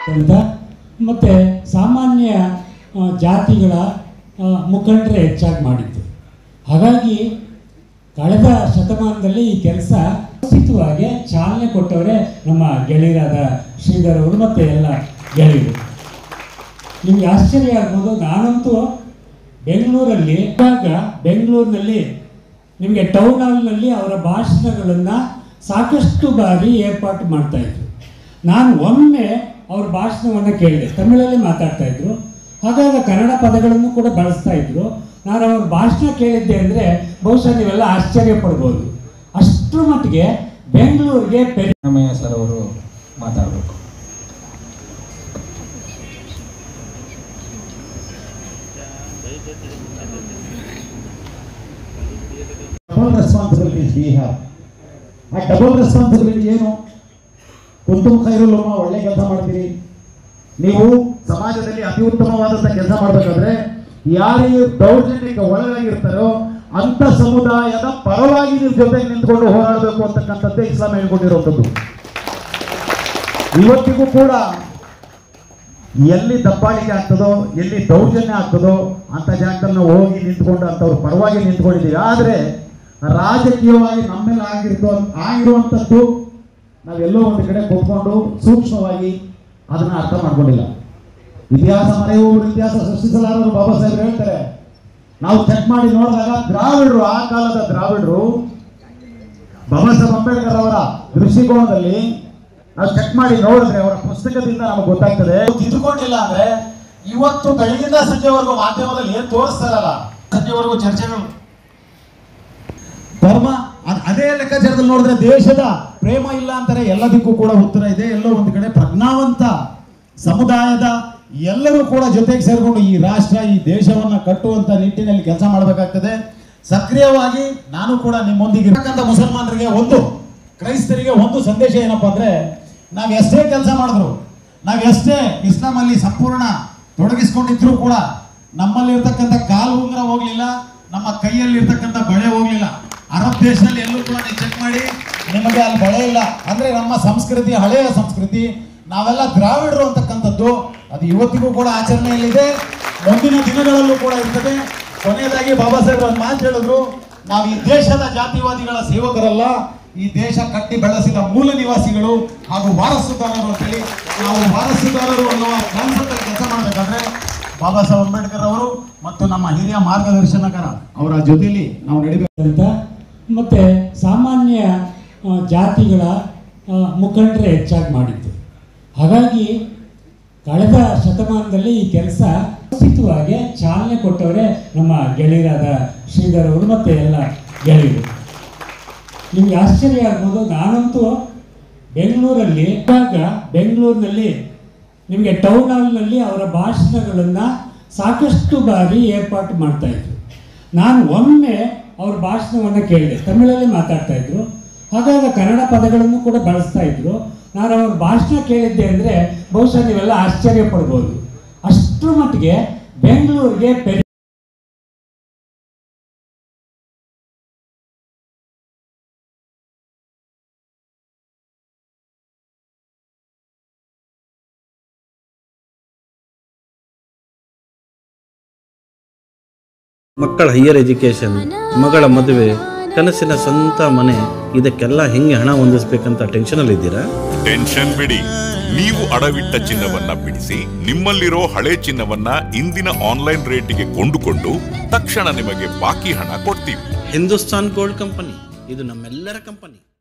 ಅಂತ ಮತ್ತು ಸಾಮಾನ್ಯ ಆ, ಜಾತಿಗಳ ಆ, ಮುಖಂಡರೇ ಹೆಚ್ಚಾಗಿ ಮಾಡಿದ್ದು ಹಾಗಾಗಿ ಕಳೆದ ಶತಮಾನದಲ್ಲಿ ಈ ಕೆಲಸ ವ್ಯವಸ್ಥಿತವಾಗಿ ಚಾಲನೆ ಕೊಟ್ಟವರೇ ನಮ್ಮ ಗೆಳೆಯರಾದ ಶ್ರೀಧರ್ ಅವರು ಮತ್ತು ಎಲ್ಲ ಗೆಳೆಯರು ನಿಮ್ಗೆ ಆಶ್ಚರ್ಯ ಆಗ್ಬೋದು ನಾನಂತೂ ಬೆಂಗಳೂರಲ್ಲಿ ಇವಾಗ ಬೆಂಗಳೂರಿನಲ್ಲಿ ನಿಮಗೆ ಟೌನ್ ಹಾಲ್ನಲ್ಲಿ ಅವರ ಭಾಷಣಗಳನ್ನು ಸಾಕಷ್ಟು ಬಾರಿ ಏರ್ಪಾಟು ಮಾಡ್ತಾಯಿದ್ರು ನಾನು ಒಮ್ಮೆ ಅವ್ರ ಭಾಷಣವನ್ನು ಕೇಳಿದೆ ತಮಿಳಲ್ಲಿ ಮಾತಾಡ್ತಾ ಇದ್ರು ಹಾಗಾಗಿ ಕನ್ನಡ ಪದಗಳನ್ನು ಕೂಡ ಬಳಸ್ತಾ ಇದ್ರು ನಾನು ಅವ್ರ ಭಾಷಣ ಕೇಳಿದ್ದೆ ಅಂದರೆ ಬಹುಶಃ ನೀವೆಲ್ಲ ಆಶ್ಚರ್ಯ ಪಡ್ಬೋದು ಅಷ್ಟರ ಮಟ್ಟಿಗೆ ಬೆಂಗಳೂರಿಗೆ ಪೆರಿ ಸಿದ್ದರಾಮಯ್ಯ ಸರ್ ಅವರು ಮಾತಾಡಬೇಕು double responsibilities we have a double responsibility ಏನು ಕುಂತುಮ್ ಖೈರುಲ್ಲಮ್ಮ ಒಳ್ಳೆ ಕೆಲಸ ಮಾಡ್ತೀರಿ ನೀವು ಸಮಾಜದಲ್ಲಿ ಅತಿ ಉತ್ತಮವಾದಂಥ ಕೆಲಸ ಮಾಡಬೇಕಾದ್ರೆ ಯಾರಿಗೆ ದೌರ್ಜನ್ಯಕ್ಕೆ ಒಳಗಾಗಿರ್ತಾರೋ ಅಂತ ಸಮುದಾಯದ ಪರವಾಗಿ ನಿಮ್ಮ ಜೊತೆಗೆ ನಿಂತ್ಕೊಂಡು ಹೋರಾಡಬೇಕು ಅಂತಕ್ಕಂಥದ್ದೇ ಇಸ್ಲಾಂ ಹೇಳ್ಕೊಂಡಿರುವಂಥದ್ದು ಇವತ್ತಿಗೂ ಕೂಡ ಎಲ್ಲಿ ದಬ್ಬಾಳಿಕೆ ಆಗ್ತದೋ ಎಲ್ಲಿ ದೌರ್ಜನ್ಯ ಆಗ್ತದೋ ಅಂತ ಜಾಗದಲ್ಲಿ ನಾವು ಹೋಗಿ ನಿಂತ್ಕೊಂಡು ಅಂಥವ್ರ ಪರವಾಗಿ ನಿಂತ್ಕೊಂಡಿದ್ದೀವಿ ಆದರೆ ರಾಜಕೀಯವಾಗಿ ನಮ್ಮೇಲೆ ಆಗಿರ್ತು ಆಗಿರುವಂಥದ್ದು ನಾವೆಲ್ಲೋ ಒಂದು ಕಡೆ ಕೂತ್ಕೊಂಡು ಸೂಕ್ಷ್ಮವಾಗಿ ಅದನ್ನ ಅರ್ಥ ಮಾಡ್ಕೊಂಡಿಲ್ಲ ಇತಿಹಾಸ ಮರೆಯುವವರು ಇತಿಹಾಸ ಸೃಷ್ಟಿಸಲಾರರು ಬಾಬಾ ಸಾಹೇಬ್ ಹೇಳ್ತಾರೆ ನಾವು ಚೆಕ್ ಮಾಡಿ ನೋಡಿದಾಗ ದ್ರಾವಿಡರು ಆ ಕಾಲದ ದ್ರಾವಿಡರು ಬಾಬಾ ಸಾಹೇಬ್ ಅಂಬೇಡ್ಕರ್ ಅವರ ದೃಷ್ಟಿಕೋನದಲ್ಲಿ ನಾವು ಚೆಕ್ ಮಾಡಿ ನೋಡಿದ್ರೆ ಅವರ ಪುಸ್ತಕದಿಂದ ನಮಗೆ ಗೊತ್ತಾಗ್ತದೆ ತಿದ್ದುಕೊಂಡಿಲ್ಲ ಅಂದ್ರೆ ಇವತ್ತು ಬೆಳಗಿಂದ ಸಂಜೆವರೆಗೂ ಮಾಧ್ಯಮದಲ್ಲಿ ಏನ್ ತೋರಿಸ್ತಾರಲ್ಲ ಸಂಜೆವರೆಗೂ ಚರ್ಚೆಗಳು ಧರ್ಮ ಅದ್- ಅದೇ ಲೆಕ್ಕಾಚಾರದಲ್ಲಿ ನೋಡಿದ್ರೆ ದೇಶದ ಪ್ರೇಮ ಇಲ್ಲ ಅಂತಾರೆ ಎಲ್ಲದಕ್ಕೂ ಕೂಡ ಉತ್ತರ ಇದೆ ಎಲ್ಲೋ ಒಂದು ಕಡೆ ಪ್ರಜ್ಞಾವಂತ ಸಮುದಾಯದ ಎಲ್ಲರೂ ಕೂಡ ಜೊತೆಗೆ ಸೇರಿಕೊಂಡು ಈ ರಾಷ್ಟ್ರ ಈ ದೇಶವನ್ನ ಕಟ್ಟುವಂತ ನಿಟ್ಟಿನಲ್ಲಿ ಕೆಲಸ ಮಾಡಬೇಕಾಗ್ತದೆ ಸಕ್ರಿಯವಾಗಿ ನಾನು ಕೂಡ ನಿಮ್ಮೊಂದಿಗೆ ಇರ್ತಕ್ಕಂಥ ಮುಸಲ್ಮಾನರಿಗೆ ಒಂದು ಕ್ರೈಸ್ತರಿಗೆ ಒಂದು ಸಂದೇಶ ಏನಪ್ಪಾ ಅಂದ್ರೆ ನಾವು ಎಷ್ಟೇ ಕೆಲಸ ಮಾಡಿದ್ರು ನಾವು ಎಷ್ಟೇ ಇಸ್ಲಾಮಲ್ಲಿ ಸಂಪೂರ್ಣ ತೊಡಗಿಸ್ಕೊಂಡಿದ್ರು ಕೂಡ ನಮ್ಮಲ್ಲಿ ಇರ್ತಕ್ಕಂಥ ಕಾಲು ಉಂಗುರ ಹೋಗ್ಲಿಲ್ಲ ನಮ್ಮ ಕೈಯಲ್ಲಿ ಇರ್ತಕ್ಕಂಥ ಬಳೆ ಹೋಗ್ಲಿಲ್ಲ ಅರಬ್ ದೇಶದಲ್ಲಿ ಎಲ್ಲೂ ಕೂಡ ನೀವು ಚೆಕ್ ಮಾಡಿ ನಿಮಗೆ ಅಲ್ಲಿ ಬಳೆ ಇಲ್ಲ ಅಂದ್ರೆ ನಮ್ಮ ಸಂಸ್ಕೃತಿ ಹಳೆಯ ಸಂಸ್ಕೃತಿ ನಾವೆಲ್ಲ ದ್ರಾವಿಡರು ಅಂತಕ್ಕಂಥದ್ದು ಅದು ಇವತ್ತಿಗೂ ಕೂಡ ಆಚರಣೆಯಲ್ಲಿದೆ ಮುಂದಿನ ದಿನಗಳಲ್ಲೂ ಕೂಡ ಇರ್ತದೆ ಕೊನೆಯದಾಗಿ ಬಾಬಾ ಸಾಹೇಬ್ ಒಂದು ಮಾತು ಹೇಳಿದ್ರು ನಾವು ಈ ದೇಶದ ಜಾತಿವಾದಿಗಳ ಸೇವಕರಲ್ಲ ಈ ದೇಶ ಕಟ್ಟಿ ಬೆಳೆಸಿದ ಮೂಲ ನಿವಾಸಿಗಳು ಹಾಗೂ ವಾರಸುದಾರರು ಅಂತೇಳಿ ನಾವು ವಾರಸುದಾರರು ಅನ್ನುವ ಕಾನ್ಸೆಪ್ಟ್ ಕೆಲಸ ಮಾಡಬೇಕಾದ್ರೆ ಬಾಬಾ ಸಾಹೇಬ್ ಅಂಬೇಡ್ಕರ್ ಅವರು ಮತ್ತು ನಮ್ಮ ಹಿರಿಯ ಮಾರ್ಗದರ್ಶನಕರ ಅವರ ಜೊತೆಯಲ್ಲಿ ನಾವು ನಡಿಬೇಕು ಅಂತ ಮತ್ತು ಸಾಮಾನ್ಯ ಆ, ಜಾತಿಗಳ ಆ, ಮುಖಂಡರೇ ಹೆಚ್ಚಾಗಿ ಮಾಡಿದ್ದು ಹಾಗಾಗಿ ಕಳೆದ ಶತಮಾನದಲ್ಲಿ ಈ ಕೆಲಸ ವ್ಯವಸ್ಥಿತವಾಗಿ ಚಾಲನೆ ಕೊಟ್ಟವರೇ ನಮ್ಮ ಗೆಳೆಯರಾದ ಶ್ರೀಧರ್ ಅವರು ಮತ್ತು ಎಲ್ಲ ಗೆಳೆಯರು ನಿಮ್ಗೆ ಆಶ್ಚರ್ಯ ಆಗ್ಬೋದು ನಾನಂತೂ ಬೆಂಗಳೂರಲ್ಲಿ ಇವಾಗ ಬೆಂಗಳೂರಿನಲ್ಲಿ ನಿಮಗೆ ಟೌನ್ ಹಾಲ್ನಲ್ಲಿ ಅವರ ಭಾಷಣಗಳನ್ನು ಸಾಕಷ್ಟು ಬಾರಿ ಏರ್ಪಾಟು ಮಾಡ್ತಾ ಇದ್ರು ನಾನು ಒಮ್ಮೆ ಅವ್ರ ಭಾಷಣವನ್ನು ಕೇಳಿದೆ ತಮಿಳಲ್ಲಿ ಮಾತಾಡ್ತಾ ಇದ್ರು ಹಾಗಾಗಿ ಕನ್ನಡ ಪದಗಳನ್ನು ಕೂಡ ಬಳಸ್ತಾ ಇದ್ರು ನಾನು ಅವ್ರ ಭಾಷಣ ಕೇಳಿದ್ದೆ ಅಂದರೆ ಬಹುಶಃ ನೀವೆಲ್ಲ ಆಶ್ಚರ್ಯ ಪಡ್ಬೋದು ಅಷ್ಟರ ಮಟ್ಟಿಗೆ ಬೆಂಗಳೂರಿಗೆ ಪೆರಿ ಮಕ್ಕಳ ಹೈಯರ್ ಎಜುಕೇಷನ್ ಮಗಳ ಮದುವೆ ಕನಸಿನ ಸ್ವಂತ ಮನೆ ಇದಕ್ಕೆಲ್ಲ ಹೆಂಗೆ ಹಣ ಹೊಂದಿಸ್ಬೇಕಂತ ಟೆನ್ಷನಲ್ಲಿದ್ದೀರಾ ಟೆನ್ಷನ್ ಬಿಡಿ ನೀವು ಅಡವಿಟ್ಟ ಚಿನ್ನವನ್ನ ಬಿಡಿಸಿ ನಿಮ್ಮಲ್ಲಿರೋ ಹಳೆ ಚಿನ್ನವನ್ನ ಇಂದಿನ ಆನ್ಲೈನ್ ರೇಟಿಗೆ ಕೊಂಡುಕೊಂಡು ತಕ್ಷಣ ನಿಮಗೆ ಬಾಕಿ ಹಣ ಕೊಡ್ತೀವಿ ಹಿಂದೂಸ್ತಾನ್ ಗೋಲ್ಡ್ ಕಂಪನಿ ಇದು ನಮ್ಮೆಲ್ಲರ ಕಂಪನಿ